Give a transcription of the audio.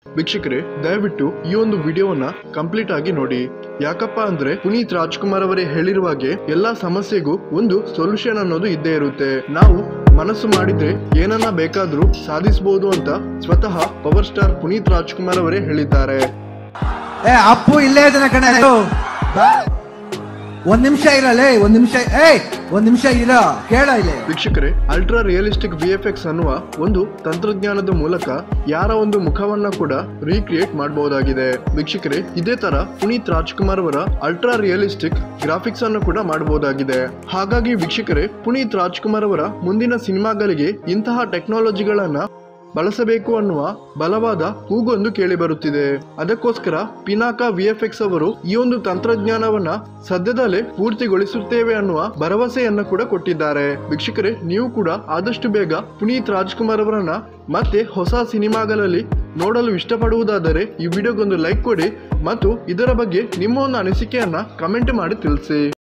ವೀಕ್ಷಕರೇ ದಯವಿಟ್ಟು ಈ ಒಂದು ವಿಡಿಯೋವನ್ನ ಕಂಪ್ಲೀಟ್ ಆಗಿ ನೋಡಿ ಯಾಕಪ್ಪ ಅಂದ್ರೆ ಪುನೀತ್ ರಾಜ್ಕುಮಾರ್ ಅವರೇ ಹೇಳಿರುವ ಹಾಗೆ ಎಲ್ಲಾ ಸಮಸ್ಯೆಗೂ ಒಂದು ಸೊಲ್ಯೂಷನ್ ಅನ್ನೋದು ಇದ್ದೇ ಇರುತ್ತೆ ನಾವು ಮನಸ್ಸು ಮಾಡಿದ್ರೆ ಏನನ್ನ ಬೇಕಾದ್ರೂ ಸಾಧಿಸಬಹುದು ಅಂತ ಸ್ವತಃ ಪವರ್ ಸ್ಟಾರ್ ಪುನೀತ್ ರಾಜ್ಕುಮಾರ್ ಅವರೇ ಹೇಳಿದ್ದಾರೆ ಏ ಅಪ್ಪು ಇಲ್ಲೇ ಇದ್ದಾನೆ ಕಣೆ ಇದು. ಬಾ. ಒಂದ್ ನಿಮಿಷ ಇರಲೇ ಒಂದ್ ನಿಮಿಷ ಏಯ್ ಒಂದ್ ನಿಮಿಷ ಇರ ಕೇಳ ಇಲ್ಲಿ ವೀಕ್ಷಕರೇ ultra realistic V F X ಅನ್ನುವ ಒಂದು ತಂತ್ರಜ್ಞಾನದ ಮೂಲಕ ಯಾರ ಒಂದು ಮುಖವನ್ನ ಕೂಡ ರೀಕ್ರಿಯೇಟ್ ಮಾಡಬಹುದಾಗಿದೆ ವೀಕ್ಷಕರೇ ಇದೇ ತರ ಪುನೀತ್ ರಾಜ್ಕುಮಾರ್ ಅವರ ಅಲ್ಟ್ರಾ ರಿಯಲಿಸ್ಟಿಕ್ ಗ್ರಾಫಿಕ್ಸ್ ಅನ್ನು ಕೂಡ ಮಾಡಬಹುದಾಗಿದೆ ಹಾಗಾಗಿ ವೀಕ್ಷಕರೇ ಪುನೀತ್ ರಾಜ್ಕುಮಾರ್ ಅವರ ಮುಂದಿನ ಸಿನಿಮಾಗಳಿಗೆ ಇಂತಹ ಟೆಕ್ನಾಲಜಿಗಳನ್ನ ಬಳಸಬೇಕು ಅನ್ನುವ ಬಲವಾದ ಕೂಗೊಂದು ಕೇಳಿ ಬರುತ್ತಿದೆ ಅದಕ್ಕೋಸ್ಕರ ಪಿನಾಕ ವಿ ಎಫ್ ಎಕ್ಸ್ ಅವರು ಈ ಒಂದು ತಂತ್ರಜ್ಞಾನವನ್ನ ಸದ್ಯದಲ್ಲೇ ಪೂರ್ತಿಗೊಳಿಸುತ್ತೇವೆ ಅನ್ನುವ ಭರವಸೆಯನ್ನ ಕೂಡ ಕೊಟ್ಟಿದ್ದಾರೆ ವೀಕ್ಷಕರೇ ನೀವು ಕೂಡ ಆದಷ್ಟು ಬೇಗ ಪುನೀತ್ ರಾಜ್ಕುಮಾರ್ ಅವರನ್ನ ಮತ್ತೆ ಹೊಸ ಸಿನಿಮಾಗಳಲ್ಲಿ ನೋಡಲು ಇಷ್ಟಪಡುವುದಾದರೆ ಈ ವಿಡಿಯೋಗೊಂದು ಲೈಕ್ ಕೊಡಿ ಮತ್ತು ಇದರ ಬಗ್ಗೆ ನಿಮ್ಮ ಒಂದು ಅನಿಸಿಕೆಯನ್ನ ಕಮೆಂಟ್ ಮಾಡಿ ತಿಳಿಸಿ